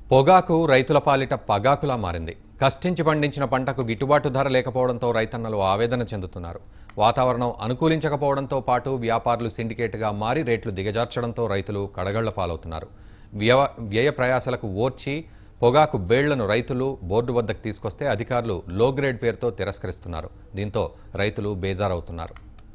పొగాకు రైతుల పాలిట పగాకులా మారింది కష్టించి పండించిన పంటకు గిట్టుబాటు ధర లేకపోవడంతో రైతన్నలు ఆవేదన చెందుతున్నారు వాతావరణం అనుకూలించకపోవడంతో పాటు వ్యాపారులు సిండికేట్గా మారి రేట్లు దిగజార్చడంతో రైతులు కడగళ్ల పాలవుతున్నారు వ్యవ వ్యయ ప్రయాసలకు ఓర్చి పొగాకు బేళ్లను రైతులు బోర్డు వద్దకు తీసుకొస్తే అధికారులు లో గ్రేడ్ పేరుతో తిరస్కరిస్తున్నారు దీంతో రైతులు బేజారవుతున్నారు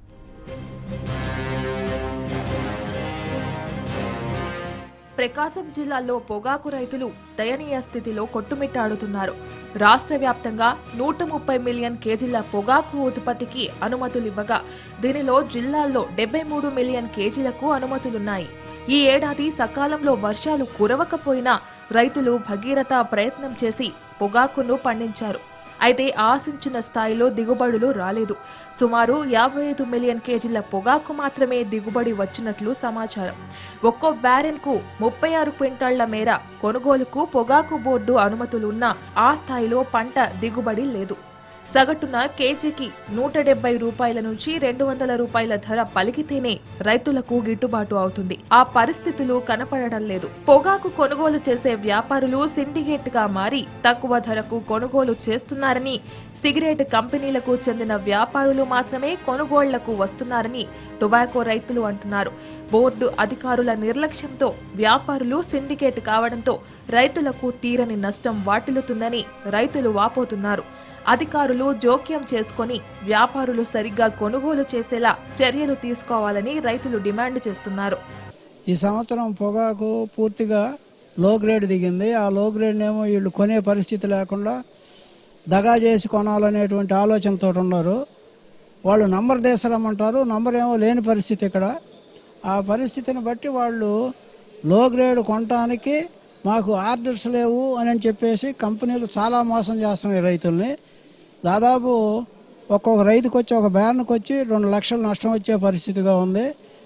ప్రకాశం జిల్లాలో పొగాకు రైతులు దయనీయ స్థితిలో కొట్టుమిట్టాడుతున్నారు రాష్ట్ర వ్యాప్తంగా నూట ముప్పై మిలియన్ కేజీల పొగాకు ఉత్పత్తికి అనుమతులివ్వగా దీనిలో జిల్లాల్లో డెబ్బై మూడు మిలియన్ కేజీలకు అనుమతులున్నాయి ఈ ఏడాది సకాలంలో వర్షాలు కురవకపోయినా రైతులు భగీరథ ప్రయత్నం చేసి పొగాకును పండించారు అయితే ఆశించిన స్థాయిలో దిగుబడులు రాలేదు సుమారు యాభై ఐదు మిలియన్ కేజీల పొగాకు మాత్రమే దిగుబడి వచ్చినట్లు సమాచారం ఒక్కో బ్యారెన్కు ముప్పై ఆరు క్వింటాళ్ల మేర కొనుగోలుకు పొగాకు బోర్డు అనుమతులున్నా ఆ స్థాయిలో పంట దిగుబడి లేదు సగటున కేజీకి నూట డెబ్బై రూపాయల నుంచి రెండు వందల రూపాయల ధర పలికితేనే రైతులకు గిట్టుబాటు అవుతుంది ఆ పరిస్థితులు కనపడడం లేదు పొగాకు కొనుగోలు చేసే వ్యాపారులు సిండికేట్ గా మారి తక్కువ ధరకు కొనుగోలు చేస్తున్నారని సిగరెట్ కంపెనీలకు చెందిన వ్యాపారులు మాత్రమే కొనుగోళ్లకు వస్తున్నారని టొబాకో రైతులు అంటున్నారు బోర్డు అధికారుల నిర్లక్ష్యంతో వ్యాపారులు సిండికేట్ కావడంతో రైతులకు తీరని నష్టం వాటిల్లుతుందని రైతులు వాపోతున్నారు అధికారులు జోక్యం చేసుకొని వ్యాపారులు సరిగ్గా కొనుగోలు చేసేలా చర్యలు తీసుకోవాలని రైతులు డిమాండ్ చేస్తున్నారు ఈ సంవత్సరం పొగాకు పూర్తిగా లో గ్రేడ్ దిగింది ఆ లో గ్రేడ్ ఏమో వీళ్ళు కొనే పరిస్థితి లేకుండా దగా చేసి కొనాలనేటువంటి ఆలోచనతో ఉన్నారు వాళ్ళు నంబర్ దేశరమ్మంటారు నంబర్ ఏమో లేని పరిస్థితి ఇక్కడ ఆ పరిస్థితిని బట్టి వాళ్ళు లో గ్రేడ్ కొనటానికి మాకు ఆర్డర్స్ లేవు అని చెప్పేసి కంపెనీలు చాలా మోసం చేస్తున్నాయి రైతుల్ని దాదాపు ఒక్కొక్క రైతుకు వచ్చి ఒక బ్యాన్కి వచ్చి రెండు లక్షలు నష్టం వచ్చే పరిస్థితిగా ఉంది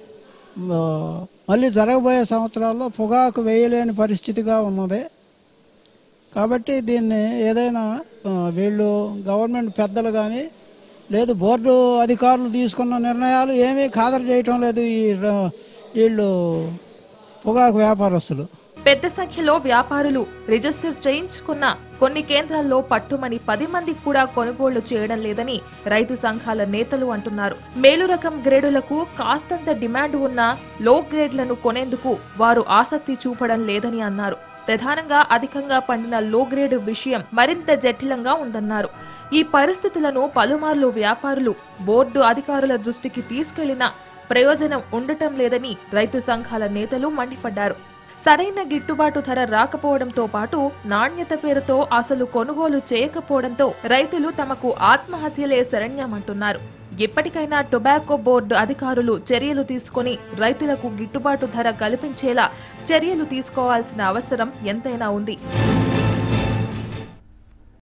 ఆ, మళ్ళీ జరగబోయే సంవత్సరాల్లో పొగాకు వేయలేని పరిస్థితిగా ఉన్నది కాబట్టి దీన్ని ఏదైనా ఆ, వీళ్ళు గవర్నమెంట్ పెద్దలు కానీ లేదు బోర్డు అధికారులు తీసుకున్న నిర్ణయాలు ఏమీ ఖాదరు చేయటం లేదు ఈ ర- వీళ్ళు పొగాకు వ్యాపారస్తులు పెద్ద సంఖ్యలో వ్యాపారులు రిజిస్టర్ చేయించుకున్న కొన్ని కేంద్రాల్లో పట్టుమని పది మంది కూడా కొనుగోళ్లు చేయడం లేదని రైతు సంఘాల నేతలు అంటున్నారు మేలు రకం గ్రేడులకు కాస్తంత డిమాండ్ ఉన్న లో గ్రేడ్లను కొనేందుకు వారు ఆసక్తి చూపడం లేదని అన్నారు ప్రధానంగా అధికంగా పండిన లో గ్రేడ్ విషయం మరింత జటిలంగా ఉందన్నారు ఈ పరిస్థితులను పలుమార్లు వ్యాపారులు బోర్డు అధికారుల దృష్టికి తీసుకెళ్లినా ప్రయోజనం ఉండటం లేదని రైతు సంఘాల నేతలు మండిపడ్డారు సరైన గిట్టుబాటు ధర రాకపోవడంతో పాటు నాణ్యత పేరుతో అసలు కొనుగోలు చేయకపోవడంతో రైతులు తమకు ఆత్మహత్యలే శరణ్యమంటున్నారు ఇప్పటికైనా టొబాకో బోర్డు అధికారులు చర్యలు తీసుకొని రైతులకు గిట్టుబాటు ధర కల్పించేలా చర్యలు తీసుకోవాల్సిన అవసరం ఎంతైనా ఉంది